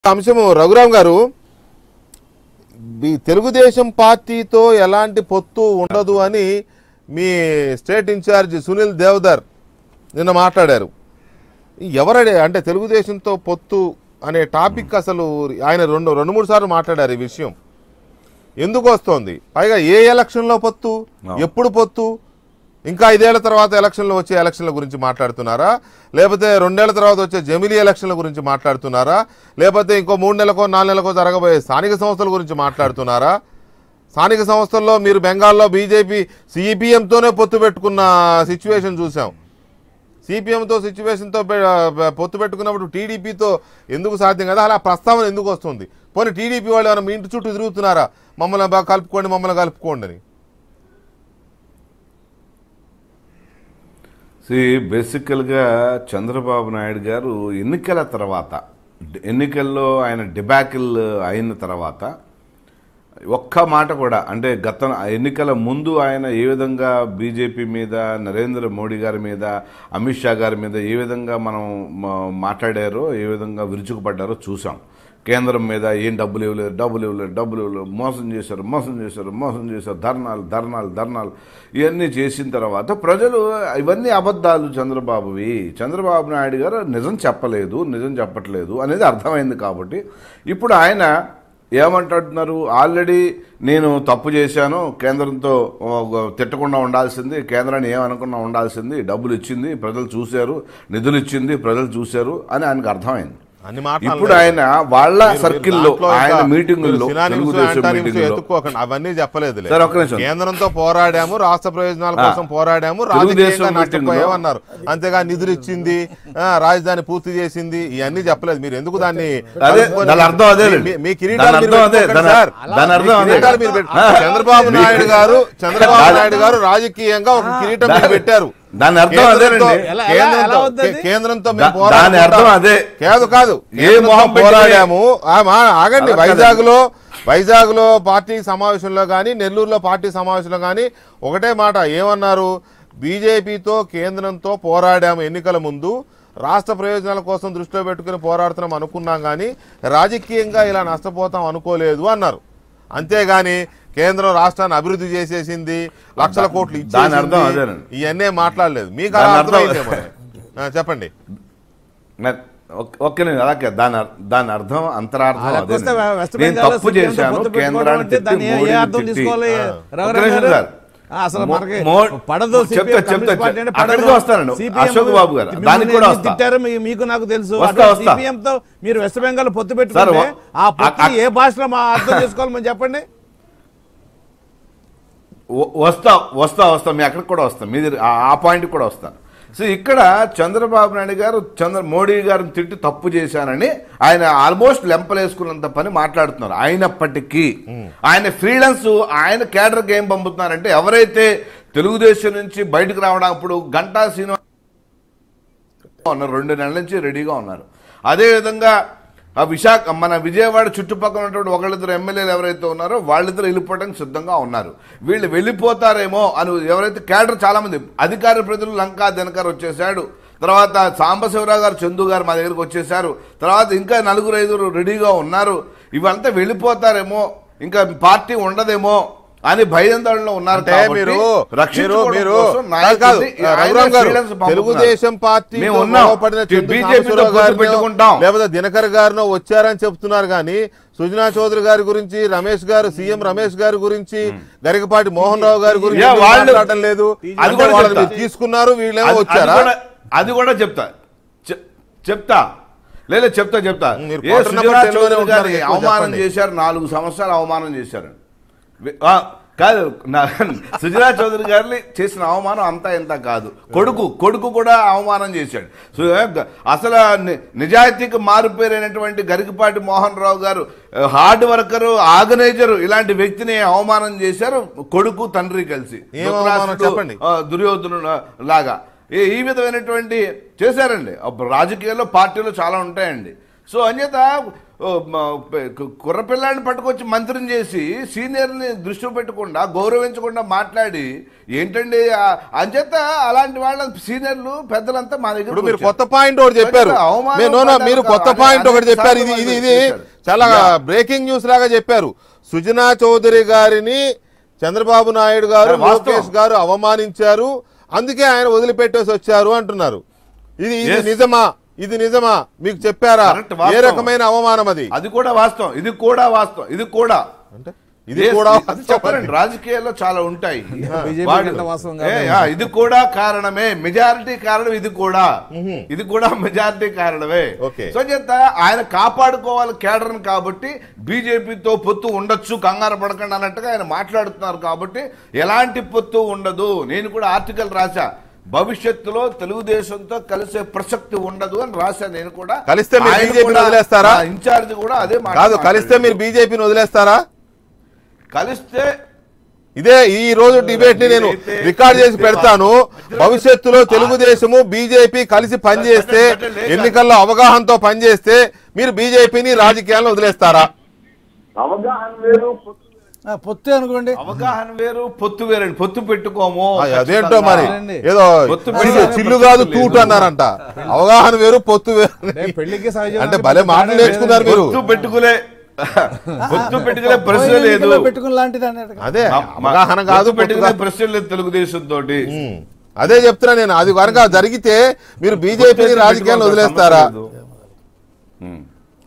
అంశము రఘురామ్ గారు మీ తెలుగుదేశం పార్టీతో ఎలాంటి పొత్తు ఉండదు అని మీ స్టేట్ ఇన్ఛార్జ్ సునీల్ దేవదర్ నిన్న మాట్లాడారు ఎవరడే అంటే తెలుగుదేశంతో పొత్తు అనే టాపిక్ అసలు ఆయన రెండు రెండు మూడు సార్లు మాట్లాడారు ఈ విషయం ఎందుకు వస్తోంది పైగా ఏ ఎలక్షన్లో పొత్తు ఎప్పుడు పొత్తు ఇంకా ఐదేళ్ల తర్వాత ఎలక్షన్లు వచ్చే ఎలక్షన్ల గురించి మాట్లాడుతున్నారా లేకపోతే రెండేళ్ల తర్వాత వచ్చే జమిలీ ఎలక్షన్ల గురించి మాట్లాడుతున్నారా లేకపోతే ఇంకో మూడు నెలలకో నాలుగు నెలలకో జరగబోయే స్థానిక సంస్థల గురించి మాట్లాడుతున్నారా స్థానిక సంస్థల్లో మీరు బెంగాల్లో బీజేపీ సిపిఎంతోనే పొత్తు పెట్టుకున్న సిచ్యువేషన్ చూసాం సిపిఎంతో సిచ్యువేషన్తో పొత్తు పెట్టుకున్నప్పుడు టీడీపీతో ఎందుకు సాధ్యం కదా అలా ప్రస్తావన ఎందుకు వస్తుంది పోనీ టీడీపీ వాళ్ళు ఏమైనా మీ ఇంటి చుట్టూ తిరుగుతున్నారా మమ్మల్ని బాగా కలుపుకోండి మమ్మల్ని కలుపుకోండి అని సి బేసికల్గా చంద్రబాబు నాయుడు గారు ఎన్నికల తర్వాత ఎన్నికల్లో ఆయన డిబాకిల్ అయిన తర్వాత ఒక్క మాట కూడా అంటే గత ఎన్నికల ముందు ఆయన ఏ విధంగా బీజేపీ మీద నరేంద్ర మోడీ గారి మీద అమిత్ షా గారి మీద ఏ విధంగా మనం మా- మాట్లాడారో ఏ విధంగా విరుచుకుపడ్డారో చూసాం కేంద్రం మీద ఏం డబ్బులు ఇవ్వలేదు డబ్బులు ఇవ్వలేదు డబ్బులు ఇవ్వలేదు మోసం చేశారు మోసం చేశారు మోసం చేశారు ధర్నాలు ధర్నాలు ధర్నాలు ఇవన్నీ చేసిన తర్వాత ప్రజలు ఇవన్నీ అబద్ధాలు చంద్రబాబువి చంద్రబాబు నాయుడు గారు నిజం చెప్పలేదు నిజం చెప్పట్లేదు అనేది అర్థమైంది కాబట్టి ఇప్పుడు ఆయన ఏమంటున్నారు ఆల్రెడీ నేను తప్పు చేశాను కేంద్రంతో ఆ, తిట్టకుండా ఉండాల్సింది కేంద్రాన్ని ఏమనుకున్నా ఉండాల్సింది డబ్బులు ఇచ్చింది ప్రజలు చూశారు నిధులు ఇచ్చింది ప్రజలు చూశారు అని ఆయనకు అర్థమైంది అన్ని మాటలు ఇప్పుడు ఆయన వాళ్ళ సర్కిల్లో ఆయన మీటింగుల్లో తెలుగుదేశం మీటింగుల్లో ఎత్తుక్కోకండి అవన్నీ చెప్పలేదు సార్, ఒక్క నిమిషం. కేంద్రంతో పోరాడాము రాష్ట్ర ప్రయోజనాల ఆ. కోసం పోరాడాము తెలుగుదేశం రాజకీయంగా మీటింగ్లో- నష్టపోయామన్నారు అంతేగా నిధులు ఇచ్చింది ఆ, రాజధాని పూర్తి చేసింది ఇవన్నీ చెప్పలేదు మీరు ఎందుకు దాన్ని అదే, కలుపుకొని- దాని అర్థం అదే మీ- లేండి. మీ- మీ కిరీటాలు దాని మీరు అర్థం అదే, పెట్టుకోకండి దాని- సార్. దాని అర్థం మీ అదే. కిరీటాలు మీరు పెట్టు- ఆ. చంద్రబాబు మీ- నాయుడు గారు చంద్రబాబు దాని- నాయుడు గారు రాజకీయంగా ఒక కిరీటం మీరు దాని- పెట్టారు దాని అర్థం కేంద్రంతో- అదేనండి. ఎలా- ఎలా- ఎలా కేంద్రంతో- అవుతుంది? కేంద్రంతో దా- మేము దాని అర్థం పోరాడుకుంటాం. అదే. కాదు కాదు ఏ కేంద్రంతో మొహం పెట్టి- పోరాడాము ఆ, మా, ఆగండి అలా వైజాగ్ లో వైజాగ్ లో పార్టీ సమావేశంలో కానీ నెల్లూరులో పార్టీ సమావేశంలో కానీ ఒకటే మాట ఏమన్నారు బీజేపీతో కేంద్రంతో పోరాడాము ఎన్నికల ముందు రాష్ట్ర ప్రయోజనాల కోసం దృష్టిలో పెట్టుకుని పోరాడుతున్నాం అనుకున్నాం కానీ రాజకీయంగా ఇలా నష్టపోతాం అనుకోలేదు అన్నారు అంతేగాని కేంద్రం రాష్ట్రాన్ని అభివృద్ధి చేసేసింది లక్షల కోట్లు దాని అర్థం ఇచ్చేసింది అదేనండి. ఇవన్నీ మాట్లాడలేదు మీకు అలా దాని అర్థం- అర్థమైందేమో. ఆ, చెప్పండి నా- ఒక్- ఒక్క నిమిషం, అలాగే దాని అర్- దాని అర్థం అంతరార్థం అలా అదే వస్తే వెస్ట్ నేను బెంగాల్లో తప్పు సిపిఎంతో చేశాను పొత్తు పెట్టుకోవడం కేంద్రాన్ని అంటే దాన్ని తిట్టి ఏ- ఏ మోడీని అర్థం తిట్టి తీసుకోవాలి ఆ. రఘురామ్ ఒక్క నిమిషం గారు? సార్. ఆ, అసలు మో- మనకి మో- పడదు చెప్తా సిపిఎం చెప్తా కమ్యూనిస్ట్ పార్టీ అంటే అక్కడికి పడదు. వస్తానండి సిపిఎం అశోక్ బాబు గారు మిమ్మల్ని దానికి కూడా ఎందుకు వస్తా తిట్టారో మీ- మీకు నాకు తెలుసు వస్తా, వస్తా. సిపిఎం తో మీరు వెస్ట్ బెంగాల్ పొత్తు సార్, పెట్టుకుంటే వ- ఆ పొత్తు అ- ఏ భాషలో మా అర్థం చేసుకోవాలి మనం చెప్పండి వ- వస్తా వస్తా వస్తా మీ అక్కడికి కూడా వస్తాం మీది ఆ- ఆ పాయింట్ కూడా వస్తాను సో ఇక్కడ చంద్రబాబు నాయుడు గారు చంద్ర మోడీ గారిని తిట్టి తప్పు చేశానని ఆయన ఆల్మోస్ట్ లెంపలేసుకున్నంత పని మాట్లాడుతున్నారు అయినప్పటికీ ఆయన ఫ్రీలన్స్ ఆయన కేడర్కి ఏం పంపుతున్నారంటే ఎవరైతే తెలుగుదేశం నుంచి బయటకు రావడం గంటా శ్రీనివాస్ ఉన్నారు రెండు నెలల నుంచి రెడీగా ఉన్నారు అదేవిధంగా ఆ విశాఖ మన విజయవాడ చుట్టుపక్కల ఉన్నటువంటి ఒకళ్ళిద్దరు ఎమ్మెల్యేలు ఎవరైతే ఉన్నారో వాళ్ళిద్దరు వెళ్ళిపోవడానికి సిద్ధంగా ఉన్నారు వీళ్ళు వెళ్ళిపోతారేమో అని ఎవరైతే క్యాడర్ చాలా మంది అధికార ప్రజలు లంకా దినకర్ వచ్చేసాడు తర్వాత సాంబశివరావు గారు చందు గారు మా దగ్గరికి వచ్చేసారు తర్వాత ఇంకా నలుగురు ఐదుగురు రెడీగా ఉన్నారు ఇవంతా వెళ్ళిపోతారేమో ఇంకా పార్టీ ఉండదేమో అని భయాందోళనలో ఉన్నారు అంటే కాబట్టి మీరు మీరు రక్షించుకోవడం మీరు కోసం కాదు, కాదు నాయకుడిని ఆయన రఘురామ్ గారు freelance పంపుతున్నారు. తెలుగుదేశం పార్టీ మేము ఉన్నాం. బీజేపీతో పొత్తు పెట్టుకుంటాం. లేకపోతే దినకర్ గారినో వచ్చారని చెప్తున్నారు కానీ సుజనా చౌదరి గారి గురించి రమేష్ గారు సీఎం రమేష్ గారి గురించి గరికపాటి మోహన్ రావు గారి గురించి యా, ఎందుకు వాళ్ళు- మాట్లాడటం లేదు అది అంటే కూడా వాళ్ళని చెప్తా. మీరు తీసుకున్నారు వీళ్ళేమో అది- వచ్చారా అది కూడా- అది కూడా చెప్తా చె- చెప్తా లేదు చెప్తా చెప్తా మీరు ఏ పట్టున సుజనా పట్టున చౌదరి ఉంటారు, గారిని ఎక్కువ అవమానం చెప్పండి. చేశారు నాలుగు సంవత్సరాలు అవమానం చేశారు వి- ఆ, కాదు నా- సుజనా చౌదరి గారిని చేసిన అవమానం అంతా ఇంత కాదు కొడుకు కొడుకు కూడా అవమానం చేశాడు సు- అసలు ని- నిజాయితీకి మారుపేరైనటువంటి గరికపాటి మోహన్ రావు గారు ఆ, హార్డ్ వర్కరు ఆర్గనైజరు ఇలాంటి వ్యక్తిని అవమానం చేశారు కొడుకు తండ్రి కలిసి ఏం అవమానం ధృతరాష్ట్రుడు, చెప్పండి. ఆ, దుర్యోధను లాగా ఈ ఈ విధమైనటువంటి చేశారండి అప్పుడు రాజకీయాల్లో పార్టీలు చాలా ఉంటాయండి సో అన్యత ఓ, మ- పె- కు- కుర్రపిల్లాడిని పట్టుకొచ్చి మంత్రిని చేసి సీనియర్ని దృష్టిలో పెట్టకుండా గౌరవించకుండా మాట్లాడి ఏంటండి ఆ- అంచేత అలాంటి వాళ్ళ సీనియర్లు పెద్దలంతా మా దగ్గర ఇప్పుడు మీరు కొత్త పాయింట్ ఒకటి చెప్పారు అవమానం మీరు no, no, పడ్డారు మీరు కొత్త కాదు. పాయింట్ ఒకటి అనేక చెప్పారు ఇది ఇది ఇది చేశారు. చాలా యా. బ్రేకింగ్ న్యూస్ లాగా చెప్పారు సుజనా చౌదరి గారిని చంద్రబాబు నాయుడు గారు అది వాస్తవం. లోకేష్ గారు అవమానించారు అందుకే ఆయన వదిలిపెట్టేసి వచ్చారు అంటున్నారు ఇది ఇది Yes. నిజమా ఇది నిజమా మీకు చెప్పారా Correct, ఏ వాస్తవం. రకమైన అవమానం అది అది కూడా వాస్తవం ఇది కూడా వాస్తవం ఇది కూడా అంటే ఇది Yes, కూడా అది చెప్పారండి రాజకీయాల్లో చాలా ఉంటాయి బీజేపీ వాళ్ళు- కంటే వాస్తవం ఏ, కాదు. ఆ, ఇది కూడా కారణమే మెజారిటీ కారణం ఇది కూడా ఇది కూడా మెజారిటీ కారణమే Okay. సో చేత ఆయన కాపాడుకోవాలి కేడర్ని కాబట్టి బీజేపీతో పొత్తు ఉండొచ్చు కంగారు పడకండి అన్నట్టుగా ఆయన మాట్లాడుతున్నారు కాబట్టి ఎలాంటి పొత్తు ఉండదు నేను కూడా ఆర్టికల్ రాశా భవిష్యత్తులో తెలుగుదేశంతో కలిసే ప్రసక్తి ఉండదు అని రాశా నేను కూడా కలిస్తే మీరు ఆయన BJP ని కూడా, వదిలేస్తారా? ఆ ఇన్ఛార్జ్ కూడా అదే మాట కాదు కలిస్తే మీరు బీజేపీని వదిలేస్తారా కలిస్తే ఇదే ఈ రోజు డిబేట్ ని నేను రికార్డ్ చేసి పెడతాను భవిష్యత్తులో తెలుగుదేశము బీజేపీ కలిసి పనిచేస్తే ఎన్నికల్లో అవగాహనతో పనిచేస్తే మీరు బీజేపీని రాజకీయాలను వదిలేస్తారా అవగాహన వేరు పొత్తు వేరు. ఆ, పొత్తు అనుకోండి అవగాహన వేరు పొత్తు వేరండి పొత్తు పెట్టుకోము ఆ, అదేంటో మరి అవునండి. ఏదో పొత్తు చిల్లు- పెట్టుకునే చిల్లు కాదు ప్రసక్తి తూటు లేదు. అన్నారంట అవగాహన వేరు పొత్తు వేరు అంటే పెళ్లికి సహజం అంటే అంటే భలే పొత్తు మాటలు అనేది నేర్చుకున్నారు మీరు పొత్తు పెట్టుకునే పొత్తు పెట్టుకునే పోయిన ప్రశ్న లేదు ఎన్నికల్లో పెట్టుకున్న లాంటిది అన్నట్టు అదే మా- మా- అవగాహన కాదు పొత్తు పొత్తు పెట్టుకునే కాదు. ప్రశ్న లేదు తెలుగుదేశం తోటి ఉమ్. అదే చెప్తున్నా నేను అది కనుక జరిగితే మీరు బీజేపీని రాజకీయాలను వదిలేస్తారా ఉమ్.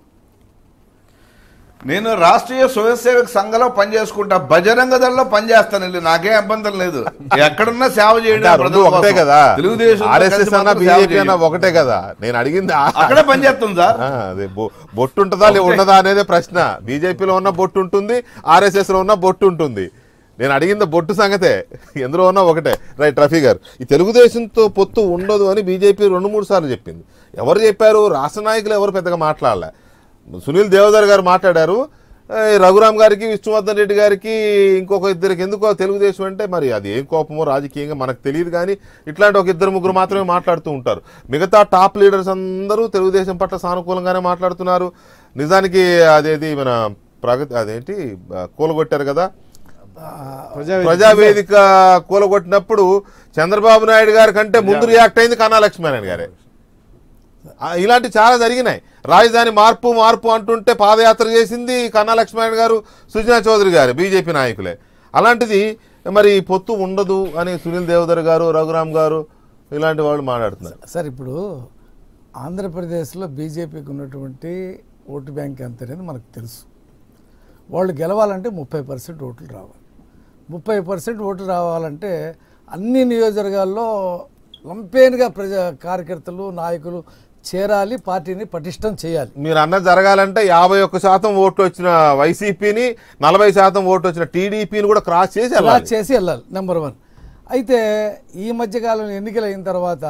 నేను రాష్ట్రీయ స్వయం సేవక సంఘంలో పనిచేసుకుంటా బజరంగ దళలో పనిచేస్తాను వెళ్ళి నాకేం అబ్బంతం లేదు ఎక్కడున్నా సేవ అంటే చేయడం ఆ రెండు ప్రజల ఒకటే కోసం. కదా తెలుగుదేశం ఆర్ఎస్ఎస్ అన్న బీజేపీ అన్న ఒకటే కదా నేను అడిగింది ఆ- అక్కడే పనిచేస్తుంది సార్ ఆ, అదే బొ- బొట్టు ఉంటుందా లే ఉండదా అనేది ప్రశ్న బీజేపీలో ఉన్న బొట్టు ఉంటుంది ఆర్ఎస్ఎస్ లో ఉన్న బొట్టు ఉంటుంది నేను అడిగింది బొట్టు సంగతే ఎందులో ఉన్నా ఒకటే రైట్ రఫీ గారు ఈ తెలుగుదేశంతో పొత్తు ఉండదు అని బీజేపీ రెండు మూడు సార్లు చెప్పింది ఎవరు చెప్పారు రాష్ట్ర నాయకులు ఎవరు పెద్దగా మాట్లాడలే సునీల్ దేవదర్ గారు మాట్లాడారు ఏ, రఘురామ్ గారికి విష్ణువర్ధన్ రెడ్డి గారికి ఇంకొక ఇద్దరికి ఎందుకో తెలుగుదేశం అంటే మరి అది ఏం కోపమో రాజకీయంగా మనకు తెలియదు కానీ ఇట్లాంటి ఒక ఇద్దరు ముగ్గురు మాత్రమే మాట్లాడుతూ ఉంటారు మిగతా టాప్ లీడర్స్ అందరూ తెలుగుదేశం పట్ల సానుకూలంగానే మాట్లాడుతున్నారు నిజానికి అదేది మన ప్రగతి అదేంటి ఆ, కూలగొట్టారు కదా ప్రజావేదిక. ప్రజావేదిక కూలగొట్టినప్పుడు చంద్రబాబు నాయుడు గారి కంటే ముందు రియాక్ట్ అయింది కన్నా లక్ష్మీనారాయణ గారే ఆ, ఇలాంటి చాలా జరిగినాయి రాజధాని మార్పు మార్పు అంటుంటే పాదయాత్ర చేసింది కన్నా లక్ష్మీనారాయణ గారు సుజనా చౌదరి గారు బీజేపీ నాయకులే అలాంటిది మరి పొత్తు ఉండదు అని సునీల్ దేవదర్ గారు రఘురామ్ గారు ఇలాంటి వాళ్ళు మాట్లాడుతున్నారు సార్ ఇప్పుడు ఆంధ్రప్రదేశ్లో బీజేపీకి ఉన్నటువంటి ఓటు బ్యాంక్ ఎంత అనేది మనకు తెలుసు వాళ్ళు గెలవాలంటే ముప్పై పర్సెంట్ ఓట్లు రావాలి ముప్పై పర్సెంట్ ఓట్లు రావాలంటే అన్ని నియోజకవర్గాల్లో లంపేన్గా ప్రజా కార్యకర్తలు నాయకులు చేరాలి పార్టీని పటిష్టం చేయాలి మీరు అన్న జరగాలంటే యాభై ఒక్క శాతం ఓట్లు వచ్చిన వైసీపీని నలభై శాతం ఓట్లు వచ్చిన టీడీపీని కూడా క్రాస్ చేసి ఇలా వెళ్ళాలి చేసి వెళ్ళాలి నెంబర్ వన్ అయితే ఈ మధ్యకాలంలో ఎన్నికలు అయిన తర్వాత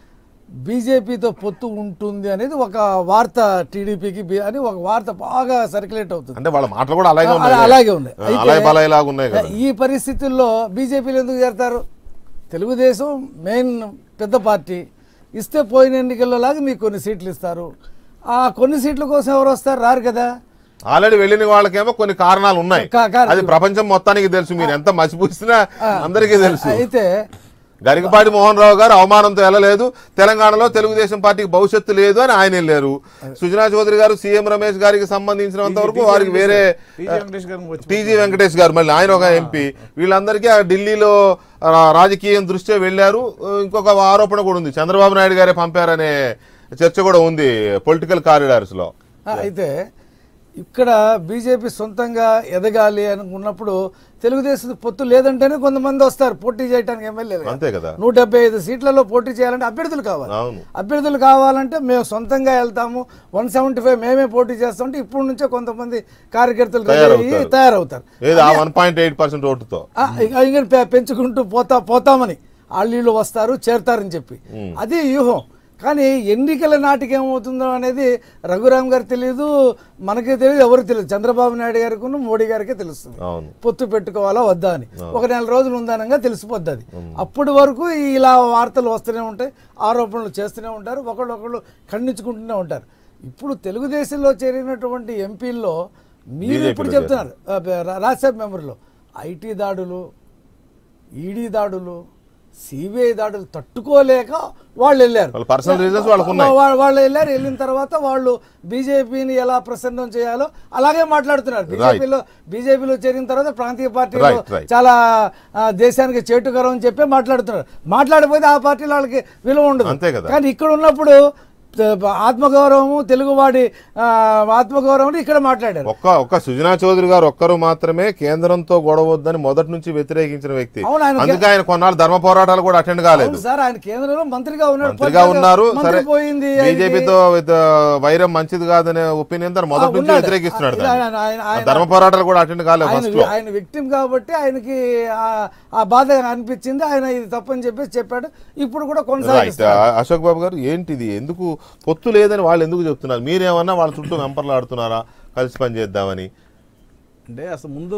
బీజేపీతో పొత్తు ఉంటుంది అనేది ఒక వార్త టీడీపీకి బి- అని ఒక వార్త బాగా సర్క్యులేట్ అవుతుంది అంటే వాళ్ళ మాటలు కూడా అలాగే అలా- ఉన్నాయి అలాగే ఉంది ఆ, అలాగే బలాయి లాగా ఉన్నాయి కదా ఈ పరిస్థితుల్లో బీజేపీలు ఎందుకు చేరతారు తెలుగుదేశం మెయిన్ పెద్ద పార్టీ ఇస్తే పోయిన ఎన్నికల్లో లాగా మీకు కొన్ని సీట్లు ఇస్తారు ఆ కొన్ని సీట్ల కోసం ఎవరు వస్తారు రారు కదా ఆల్రెడీ వెళ్ళిన వాళ్ళకేమో కొన్ని కారణాలు ఉన్నాయి కా- కారణాలు. అది ప్రపంచం మొత్తానికి తెలుసు మీరు ఎంత మసిపూసినా అందరికీ తెలుసు అయితే గరికపాటి మోహన్ రావు గారు అవమానంతో వెళ్ళలేదు తెలంగాణలో తెలుగుదేశం పార్టీకి భవిష్యత్తు లేదు అని ఆయన వెళ్ళారు సుజనా చౌదరి గారు సీఎం రమేష్ గారికి సంబంధించినంత వరకు టీజీ వారికి వేరే టీజీ వెంకటేష్ గారిని వచ్చి- టీజీ వెంకటేష్ గారు మళ్ళీ ఆయన ఒక ఎంపీ వీళ్ళందరికీ ఆ ఢిల్లీలో ఆ, రాజకీయం దృష్ట్యా వెళ్ళారు ఇంకొక ఆరోపణ కూడా ఉంది చంద్రబాబు నాయుడు గారే పంపారనే చర్చ కూడా ఉంది పొలిటికల్ కారిడార్స్ లో ఆ, అయితే ఇక్కడ బీజేపీ సొంతంగా ఎదగాలి అనుకున్నప్పుడు తెలుగుదేశం పొత్తు లేదంటేనే కొంతమంది వస్తారు పోటీ చేయడానికి ఎమ్మెల్యేలు అంతే కదా నూట డెబ్బై ఐదు సీట్లలో పోటీ చేయాలంటే అభ్యర్థులు కావాలి అవును అభ్యర్థులు కావాలంటే మేము సొంతంగా వెళ్తాము వన్ సెవెంటీ ఫైవ్ మేమే పోటీ చేస్తామంటే ఇప్పుడు నుంచే కొంతమంది కార్యకర్తలు రెడీ అయ్యి తయారవుతారు. తయారవుతారు ఏది ఆ వన్ పాయింట్ ఎయిట్ పర్సెంట్ ఓటుతో ఆ, ఇక ఇంకా పె- పెంచుకుంటూ పోతా పోతామని వాళ్ళు వస్తారు చేరతారని చెప్పి అది వ్యూహం కానీ ఎన్నికల నాటికి ఏమవుతుందో అనేది రఘురామ్ గారికి తెలియదు మనకే తెలియదు ఎవరికి తెలియదు చంద్రబాబు నాయుడు గారికి మోడీ గారికే తెలుస్తుంది అవును పొత్తు పెట్టుకోవాలా వద్దా అని ఒక నెల రోజులు ఉందనంగా తెలిసిపోద్ది అది అప్పటి వరకు ఇలా వార్తలు వస్తూనే ఉంటాయి ఆరోపణలు చేస్తూనే ఉంటారు ఒకళ్ళు ఒకళ్ళు ఖండించుకుంటూనే ఉంటారు ఇప్పుడు తెలుగుదేశంలో చేరినటువంటి ఎంపీల్లో మీరు BJP ఇప్పుడు లో చెప్తున్నారు ఆ, బ- రా- రాజ్యసభ మెంబర్లో ఐటీ దాడులు ఈడీ దాడులు సిబిఐ దాడులు తట్టుకోలేక వాళ్ళు వెళ్ళారు వాళ్ళ personal reasons వాళ్ళకు ఉన్నాయి. వా- వాళ్ళు వెళ్ళారు వెళ్ళిన తర్వాత వాళ్ళు బీజేపీని ఎలా ప్రసన్నం చేయాలో అలాగే మాట్లాడుతున్నారు బీజేపీలో బీజేపీలో చేరిన తర్వాత ప్రాంతీయ పార్టీలో Right, right. చాలా ఆ, దేశానికి చేటుకరం అని చెప్పి మాట్లాడుతున్నారు మాట్లాడిపోతే ఆ పార్టీలో వాళ్ళకి విలువ ఉండదు అంతే కదా. కానీ ఇక్కడ ఉన్నప్పుడు త- ఆత్మగౌరవము తెలుగువాడి ఆ, ఆత్మగౌరవం ఇక్కడ మాట్లాడారు ఒక్క ఒక్క సుజనా చౌదరి గారు ఒక్కరు మాత్రమే కేంద్రంతో గొడవద్దని మొదటి నుంచి వ్యతిరేకించిన వ్యక్తి అవును, ఆయన అందుకే ఆయన కొన్నాళ్ళు ధర్మ పోరాటాలు కూడా అటెండ్ కాలేదు అవును సార్ ఆయన కేంద్రంలో మంత్రిగా ఉన్నాడు మంత్రిగా పోతే ఉన్నారు మంత్రి సరే పోయింది ఆయనకి. బీజేపీతో వైరం మంచిది కాదనే ఒపీనియన్ తను మొదటి ఆ, నుంచి ఉన్నాడు. వ్యతిరేకిస్తున్నాడు ఆయన- దాన్ని. ఆయన- ఆయన- ఆ ధర్మ పోరాటాలు కూడా అటెండ్ కాలేదు ఆయన ఫస్ట్ లో ఆయన విక్టిమ్ కాబట్టి ఆయనకి ఆ- ఆ బాధ అనిపించింది ఆయన ఇది తప్పని చెప్పేసి చెప్పాడు ఇప్పుడు కూడా రైట్ కొనసాగిస్తారు అశోక్ బాబు గారు ఏంటిది ఎందుకు పొత్తు లేదని వాళ్ళు ఎందుకు చెప్తున్నారు మీరేమన్నా వాళ్ళ చుట్టూ వెంపర్లాడుతున్నారా కలిసి పని చేద్దామని అంటే అసలు ముందు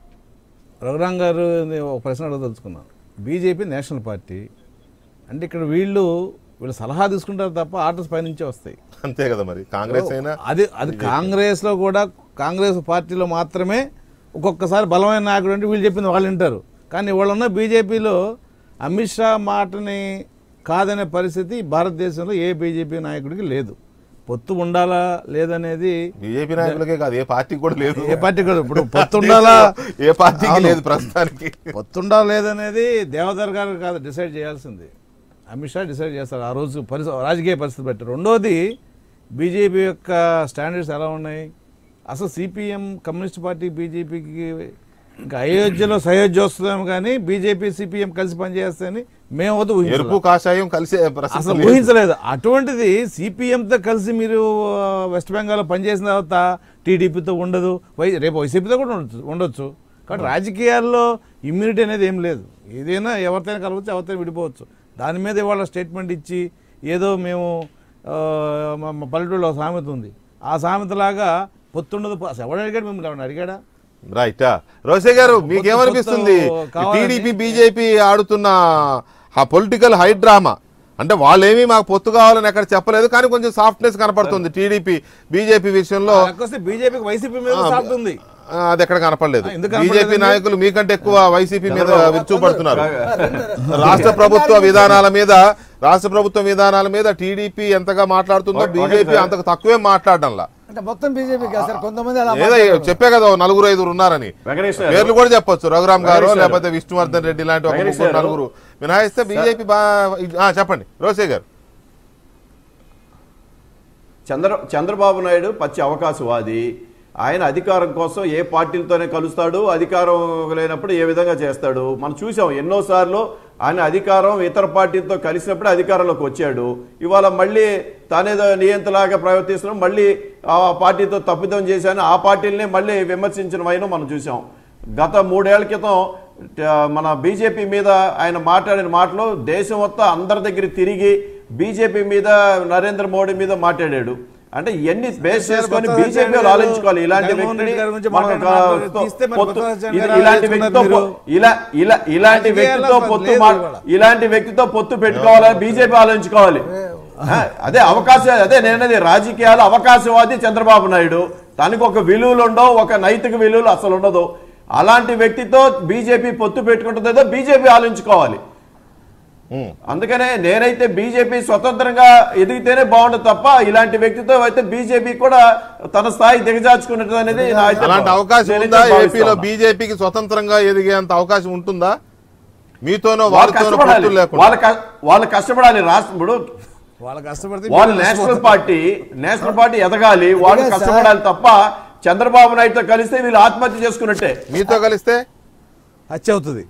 రఘురాం గారు ఒక ప్రశ్న అడగదలుచుకున్నాను బీజేపీ నేషనల్ పార్టీ అంటే ఇక్కడ వీళ్ళు వీళ్ళు సలహా తీసుకుంటారు తప్ప ఆర్డర్స్ పైనుంచే వస్తాయి అంతే కదా మరి కాంగ్రెస్ అయినా అది అది కాంగ్రెస్ లో కూడా కాంగ్రెస్ పార్టీలో మాత్రమే ఒక్కొక్కసారి బలమైన నాయకుడు అంటే వీళ్ళు చెప్పింది వాళ్ళు వింటారు కానీ వాళ్ళున్న బీజేపీలో అమిత్ షా మాటని కాదనే పరిస్థితి భారతదేశంలో ఏ బీజేపీ నాయకుడికి లేదు పొత్తు ఉండాలా లేదనేది బీజేపీ నాయకులకే కాదు ఏ పార్టీకి కూడా లేదు ఏ పార్టీ కూడా ఇప్పుడు పొత్తు ఉండాలా ఏ పార్టీకి అవును. లేదు ప్రస్తుతానికి పొత్తుండా లేదనేది దేవదర్ గారు కాదు డిసైడ్ చేయాల్సింది అమిత్ షా డిసైడ్ చేస్తారు ఆ రోజు పరిస్థితి రాజకీయ పరిస్థితి బట్టి రెండోది బీజేపీ యొక్క స్టాండర్డ్స్ ఎలా ఉన్నాయి అసలు సిపిఎం కమ్యూనిస్ట్ పార్టీ బీజేపీకి ఇంకా అయోధ్యలో సయోధ్య వస్తుందేమో కానీ బీజేపీ సిపిఎం కలిసి పనిచేస్తాయని మేము వద్దు ఎరుపు ఊహించలేదు. కాషాయం కలిసే ప్రసక్తి అసలు లేదు. ఊహించలేదు అటువంటిది సిపిఎంతో కలిసి మీరు ఆ, వెస్ట్ బెంగాల్లో పనిచేసిన తర్వాత టీడీపీతో ఉండదు వై రేపు వైసీపీతో కూడా ఉండొచ్చు ఉండొచ్చు కాబట్టి రాజకీయాల్లో ఇమ్యూనిటీ అనేది ఏం లేదు ఏదైనా ఎవరితోనే కలవచ్చు ఎవరితోనే విడిపోవచ్చు దాని మీద ఇవాళ స్టేట్మెంట్ ఇచ్చి ఏదో మేము ఆ, మా మా పల్లెటూరులో ఒక సామెత ఉంది ఆ సామెతలాగా పొత్తుండదు అసలు ఎవడు అడిగాడు మిమ్మల్ని ఎవరిని అడిగాడా రైట్ రోసే గారు మీకేమనిపిస్తుంది పొత్తు కావాలని- టీడీపీ బీజేపీ ఆడుతున్న ఆ పొలిటికల్ హై డ్రామా అంటే వాళ్ళేమీ మాకు పొత్తు కావాలని ఎక్కడ చెప్పలేదు కానీ కొంచెం సాఫ్ట్నెస్ కనపడుతుంది టీడీపీ బీజేపీ విషయంలో వస్తే బీజేపీకి వైసీపీ మీద సాఫ్ట్ ఉంది ఆ, అది ఎక్కడ కనపడలేదు ఆ, ఎందుకు బీజేపీ కనపడలేదండి? నాయకులు మీకంటే ఎక్కువ వైసీపీ మీద విరుచుపడుతున్నారు రెండు- రాష్ట్ర ప్రభుత్వ విధానాల మీద రాష్ట్ర ప్రభుత్వ విధానాల మీద టీడీపీ ఎంతగా మాట్లాడుతుందో ఓకే, బీజేపీ సార్. అంతకు తక్కువే మాట్లాడడంలా అంటే మొత్తం బీజేపీ కాదు సార్ కొంతమంది అలా ఏదో మాట్లాడారు. చెప్పే కదా ఓ నలుగురు ఐదుగురు ఉన్నారని వెంకటేష్ గారు. పేర్లు కూడా చెప్పొచ్చు రఘురామ్ గారు వెంకటేష్ గారు. లేకపోతే విష్ణువర్ధన్ రెడ్డి లాంటి ఒక వెంకటేష్ ముగ్గురు గారు. నలుగురు మినహాయిస్తే బీజేపీ బా ఆ, చెప్పండి రోసే గారు చంద్ర చంద్రబాబు నాయుడు పచ్చి అవకాశవాది ఆయన అధికారం కోసం ఏ పార్టీలతోనే కలుస్తాడు అధికారం లేనప్పుడు ఏ విధంగా చేస్తాడు మనం చూసాం ఎన్నోసార్లు ఆయన అధికారం ఇతర పార్టీలతో కలిసినప్పుడు అధికారంలోకి వచ్చాడు ఇవాళ మళ్ళీ తానేదో నియంతలాగా ప్రవర్తిస్తున్నాం మళ్ళీ ఆ పార్టీతో తప్పిదం చేశాను ఆ పార్టీలనే మళ్ళీ విమర్శించిన వైన మనం చూసాం గత మూడేళ్ల క్రితం ఆ, మన బీజేపీ మీద ఆయన మాట్లాడిన మాటలు దేశం మొత్తం అందరి దగ్గర తిరిగి బీజేపీ మీద నరేంద్ర మోడీ మీద మాట్లాడాడు అంటే ఇవన్నీ బేస్ చేసుకొని కొత్త బీజేపీ గారు ఆలోచించుకోవాలి ఇలాంటి జగన్మోహన్ రెడ్డి గారి గురించి వ్యక్తిని మనం మాట్లాడిన మాటలు తో- తీస్తే మరి పొత్తు- కొత్త ఇది- గారు ఇలాంటి ఆలోచించుకున్నారు వ్యక్తితో మీరు. పొ- ఇలా ఇలా ఇలాంటి రాజకీయాల్లో వ్యక్తితో అసలు పొత్తు లేదు మా- ఇవాళ. ఇలాంటి వ్యక్తితో పొత్తు పెట్టుకోవాలని బీజేపీ ఆలోచించుకోవాలి ఆ, అదే అవకాశం అదే నేనది రాజకీయాలు అవకాశవాది చంద్రబాబు నాయుడు దానికి ఒక విలువలు ఉండవు ఒక నైతిక విలువలు అసలు ఉండదు అలాంటి వ్యక్తితో బీజేపీ పొత్తు పెట్టుకుంటుందో బీజేపీ ఆలోచించుకోవాలి ఉమ్. అందుకనే నేనైతే బీజేపీ స్వతంత్రంగా ఎదిగితేనే బాగుండదు తప్ప ఇలాంటి వ్యక్తితో అయితే బీజేపీ కూడా తన స్థాయి దిగజార్చుకున్నట్టు అనేది నా అయితే అలాంటి అవకాశం నేనైతే ఉందా భావిస్తా ఏపీలో ఉన్నా. బీజేపీకి స్వతంత్రంగా ఎదిగేంత అవకాశం ఉంటుందా మీతోనో వాళ్ళు వారితోనో కష్టపడాలి పొత్తులు లేకుండా వాళ్ళ క- వాళ్ళు కష్టపడాలి రాష్ట్రం ఇప్పుడు వాళ్ళు కష్టపడితే వాళ్ళు మీరు నేషనల్ పార్టీ నేషనల్ పార్టీ ఎదగాలి వాళ్ళు అదే సార్. కష్టపడాలి తప్ప చంద్రబాబు నాయుడుతో కలిస్తే వీళ్ళు ఆత్మహత్య చేసుకున్నట్టే మీతో కలిస్తే హత్య అవుతుంది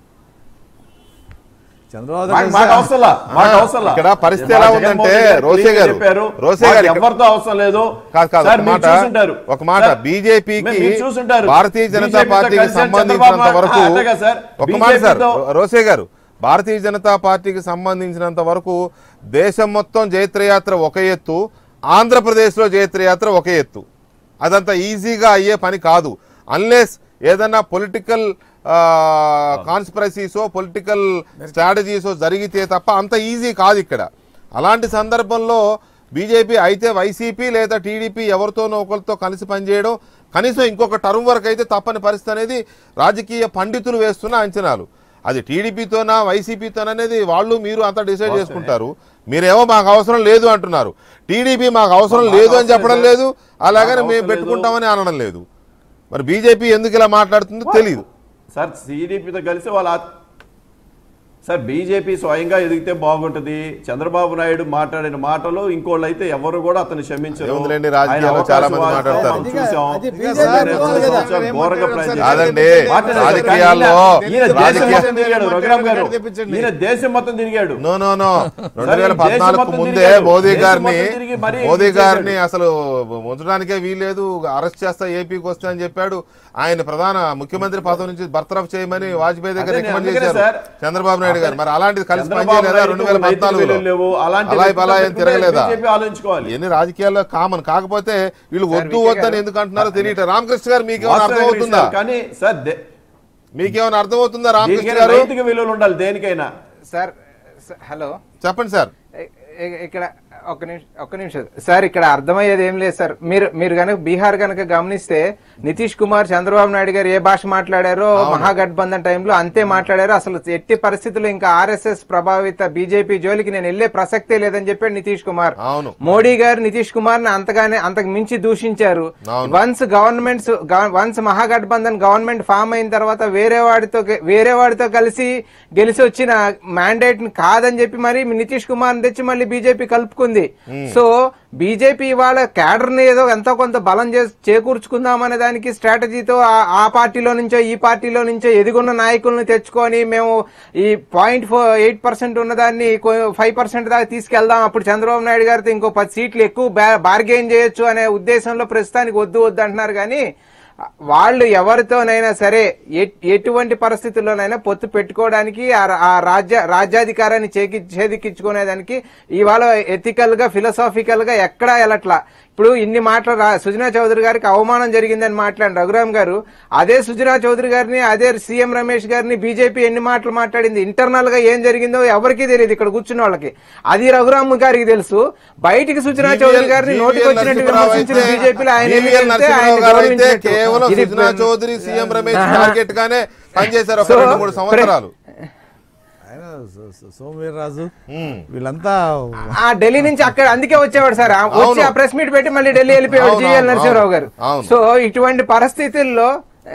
చంద్రబాబు మాకు- మాకు అవసరంలా మాకు అవసరంలా ఇక్కడ పరిస్థితి మా ఎలా జగన్మోహన్ ఉందంటే, రెడ్డి గారు రోసే clear గా గారు, చెప్పారు రోసే మాకు గారు ఇక్కడ- ఎవరితో అవసరం లేదు కాదు కాదు సార్, ఒక మీరు మాట చూసుంటారు. ఒక మాట సార్, బీజేపీకి మీరు చూసుంటారు. భారతీయ జనతా బీజేపీతో పార్టీకి కలిసి సంబంధించినంత చంద్రబాబు వరకు ఆ, అదేగా సార్, ఒక మాట సార్ బీజేపీతో రోసే గారు భారతీయ జనతా పార్టీకి సంబంధించినంత వరకు దేశం మొత్తం జైత్రయాత్ర ఒక ఎత్తు ఆంధ్రప్రదేశ్లో జైత్రయాత్ర ఒక ఎత్తు అదంత ఈజీగా అయ్యే పని కాదు అన్లెస్ ఏదన్నా పొలిటికల్ కాన్స్పిరసీసో పొలిటికల్ స్ట్రాటజీసో జరిగితే తప్ప అంత ఈజీ కాదు ఇక్కడ అలాంటి సందర్భంలో బీజేపీ అయితే వైసీపీ లేదా టీడీపీ ఎవరితోనో ఒకరితో కలిసి పనిచేయడం కనీసం ఇంకొక టర్మ్ వరకు అయితే తప్పని పరిస్థితి అనేది రాజకీయ పండితులు వేస్తున్న అంచనాలు అది టీడీపీతోనా వైసీపీతోనా అనేది వాళ్ళు మీరు అంతా డిసైడ్ చేసుకుంటారు మీరేమో మాకు అవసరం లేదు అంటున్నారు టీడీపీ మాకు అవసరం లేదు అని చెప్పడం లేదు అలాగని మేము పెట్టుకుంటామని అనడం లేదు మరి బీజేపీ ఎందుకు ఇలా మాట్లాడుతుందో తెలియదు సార్ టీడీపీతో కలిసి వాళ్ళ ఆత్- సార్ బీజేపీ స్వయంగా ఎదిగితే బాగుంటది చంద్రబాబు నాయుడు మాట్లాడిన మాటలు ఇంకోళ్ళు అయితే ఎవరు కూడా అతను క్షమించరు ఏముందిలేండి, రాజకీయాల్లో ఆయన చాలా మంది అవకాశం మాట్లాడతారు. మనం చూసాం. అది ఇంకా బీజేపీ సార్ అనుకోవాలి కదా. సంవత్సరాలు ఘోరంగా ప్లాన్ చేశారు. కాదండి మాట్లాడారు. రాజకీయాల్లో ఈయన దేశం రాజకీయ మొత్తం తిరిగాడు రఘురామ్ గారు తెప్పించండి. ఈయన దేశం మొత్తం తిరిగాడు నో నో నో రెండు సరే, వేల దేశం పద్నాలుగు మొత్తం ముందే తిరిగాడు. మోదీ దేశం గారిని మొత్తం తిరిగి మరీ మోదీ చేశాడు. గారిని అసలు ఉంచడానికే వీల్లేదు అరెస్ట్ చేస్తా ఏపీకి వస్తా అని చెప్పాడు ఆయన ప్రధాన ముఖ్యమంత్రి పదవి నుంచి బర్తరఫ్ చేయమని వాజ్పేయి దగ్గర అదే రికమెండ్ అందుకనే చేశారు సార్. చంద్రబాబు నాయుడు గారు మరి అలాంటిది కలిసి చంద్రబాబు పనిచేయలేదా నాయుడుతో రెండు వేల నైతిక పద్నాలుగులో విలువలు లేవు. అలాంటి అలా వ్యక్తితో అలా ఏం పెట్టుకుంటే తిరగలేదా బీజేపీ ఆలోచించుకోవాలి ఇవన్నీ రాజకీయాల్లో కామన్ కాకపోతే వీళ్ళు వద్దు వికే వద్దని గారు. ఎందుకు అంటున్నారో తెలియట రామకృష్ణ గారు మీకేమైనా వాస్తవం అర్థమవుతుందా సార్, కానీ సార్ దే- మీకేమైనా అర్థమవుతుందా రామకృష్ణ దీనికైనా గారు నైతిక విలువలు ఉండాలి దేనికైనా సార్ స- హలో చెప్పండి సార్ ఇ- ఇ- ఇక్కడ ఒక్క నిమిషం ఒక్క నిమిషం సార్ ఇక్కడ అర్థమయ్యేది ఏం లేదు సార్ మీరు మీరు కనుక బీహార్ కనుక గమనిస్తే నితీష్ కుమార్ చంద్రబాబు నాయుడు గారు ఏ భాష మాట్లాడారో మహాగఠబంధన్ టైంలో అంతే మాట్లాడారు అసలు ఎట్టి పరిస్థితుల్లో ఇంకా ఆర్ఎస్ఎస్ ప్రభావిత బీజేపీ జోలికి నేను వెళ్లే ప్రసక్తే లేదని చెప్పాడు నితీష్ కుమార్ అవును. మోడీ గారు నితీష్ కుమార్ ని అంతగానే అంతకు మించి దూషించారు అవును. Once governments once Mahagathbandhan government form అయిన తర్వాత వేరే వాడితో వేరే వాడితో కలిసి గెలిచి వచ్చిన మ్యాండేట్ కాదని చెప్పి మరి నితీష్ కుమార్ తెచ్చి మళ్ళీ బీజేపీ కలుపుకుంది సో బీజేపీ ఇవాళ క్యాడర్ ని ఏదో ఎంతో కొంత బలం చేసి చేకూర్చుకుందాం అనే దానికి స్ట్రాటజీతో ఆ- ఆ పార్టీలో నుంచో ఈ పార్టీలో నుంచో ఎదిగున్న నాయకులను తెచ్చుకొని మేము ఈ పాయింట్ ఫోర్ ఎయిట్ పర్సెంట్ ఉన్నదాన్ని ఫైవ్ పర్సెంట్ దాకా తీసుకెళ్దాం అప్పుడు చంద్రబాబు నాయుడు గారితో ఇంకో పది సీట్లు ఎక్కువ బా- బార్గెయిన్ చేయొచ్చు అనే ఉద్దేశంలో ప్రస్తుతానికి వద్దు వద్దు అంటున్నారు కానీ వాళ్ళు ఎవరితోనైనా సరే ఎ- ఎటువంటి పరిస్థితుల్లోనైనా పొత్తు పెట్టుకోవడానికి ఆ రా- ఆ రాజ్య రాజ్యాధికారాన్ని చేకి చేదిక్కించుకునేదానికి ఇవాళ ఎథికల్ గా ఫిలసాఫికల్ గా ఎక్కడా వెళ్ళట్లా ఇప్పుడు ఇన్ని మాటలు రా- సుజనా చౌదరి గారికి అవమానం జరిగిందని మాట్లాడిన రఘురామ్ గారు అదే సుజనా చౌదరి గారిని అదే సీఎం రమేష్ గారిని బీజేపీ ఎన్ని మాటలు మాట్లాడింది ఇంటర్నల్ గా ఏం జరిగిందో ఎవరికీ తెలియదు ఇక్కడ కూర్చున్న వాళ్ళకి అది రఘురామ్ గారికి తెలుసు బయటికి సుజనా చౌదరి గారిని నోటికి వచ్చినట్టు విమర్శించిన బీజేపీలో ఆయన ఎన్ని జీవీఎల్ వెళ్తే ఆయన నరసింహరావు గారు అయితే గౌరవించినట్టు. కేవలం ఇది సుజనా చౌదరి సీఎం రమేష్ ఆహా. టార్గెట్ గానే పనిచేశారు ఒక సో, రెండు మూడు సంవత్సరాలు ఆయన సో- సో- సోమవీర్రాజు వీళ్ళంతా ఆ ఢిల్లీ నుంచి అక్కడ అందుకే వచ్చేవాడు సార్ ఆ వచ్చి అవును. ఆ ప్రెస్ మీట్ పెట్టి మళ్ళీ ఢిల్లీ వెళ్ళిపోయాడు అవును, జీఎల్ అవును, నరసింహరావు గారు అవును. సో ఇటువంటి పరిస్థితుల్లో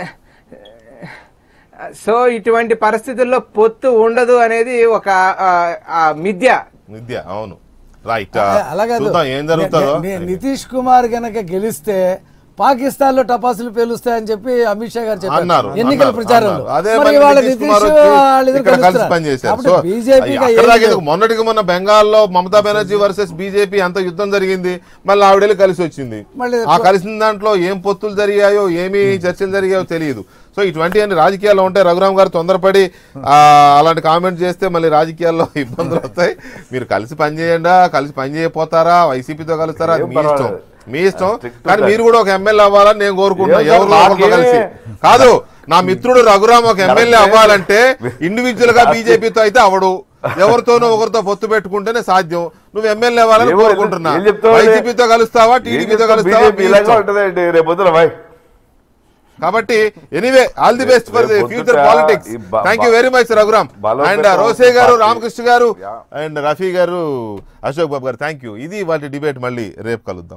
సో ఇటువంటి పరిస్థితుల్లో పొత్తు ఉండదు అనేది ఒక ఆ, ఆ, మిథ్య విద్య అవును రైట్ అలాగే చూద్దాం ఏం జరుగుతుందో నితీష్ కుమార్ గనక గెలిస్తే పాకిస్తాన్ లో టపాసులు పేలుస్తాయని చెప్పి అమిత్ షా గారు అన్నారు చెప్పారు ఎన్నికల అన్నారు, ప్రచారంలో అన్నారు. అదే మరి మళ్ళీ ఇవాళ నితీష్ నితీష్ కుమార్ వచ్చి వాళ్ళిద్దరు ఇక్కడ కలిసి కలుస్తున్నారు. పనిచేశారు కాబట్టి సో బీజేపీగా అక్కడ దాకా ఏం ఎందుకు? మొన్నటికి మొన్న బెంగాల్లో మమతా బెనర్జీ వర్సెస్ బీజేపీ అంత యుద్ధం జరిగింది మళ్ళీ ఆవిడెళ్ళి కలిసి వచ్చింది మళ్ళీ ఆ కలిసిన దాంట్లో ఏం పొత్తులు జరిగాయో ఏమి చర్చలు జరిగాయో తెలియదు సో ఇటువంటి అన్ని రాజకీయాల్లో ఉంటే రఘురామ్ గారు తొందరపడి ఆ, అలాంటి కామెంట్ చేస్తే మళ్ళీ రాజకీయాల్లో ఇబ్బందులు వస్తాయి మీరు కలిసి పనిచేయండా కలిసి పని చేయపోతారా వైసీపీతో కలుస్తారా అది మీ ఇష్టం మీ ఇష్టం కానీ మీరు కూడా ఒక ఎమ్మెల్యే అవ్వాలని నేను కోరుకుంటున్నా ఏం సార్, ఎవరు ఒకరితో నాకేం- కలిసి కాదు నా మిత్రుడు రఘురామ్ ఒక ఎమ్మెల్యే అవ్వాలంటే ఇండివిజువల్ గా బీజేపీతో అయితే అవడు ఎవరితోనో ఒకరితో పొత్తు పెట్టుకుంటేనే సాధ్యం నువ్వు ఎమ్మెల్యే అవ్వాలని ఏమో కోరుకుంటున్నా ఏం చెప్తావు? వైసీపీతో కలుస్తావా టీడీపీతో కలుస్తావా మీ ఇలాగా ఇష్టం. ఉంటదండి రేపు పొద్దున బాయ్ కాబట్టి anyway all the best for the రేపు ఫ్యూచర్ పొద్దుట పాలిటిక్స్ ఈ బ- thank you very much Raghuram బలోపేతం అండ్ రోసే గారు పార్టీ. రామకృష్ణ గారు Yeah. అండ్ రఫీ గారు అశోక్ బాబు గారు థ్యాంక్ యూ ఇది వాటి డిబేట్ మళ్ళీ రేపు కలుద్దాం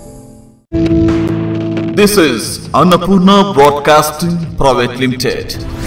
This is Annapurna Broadcasting Private Limited.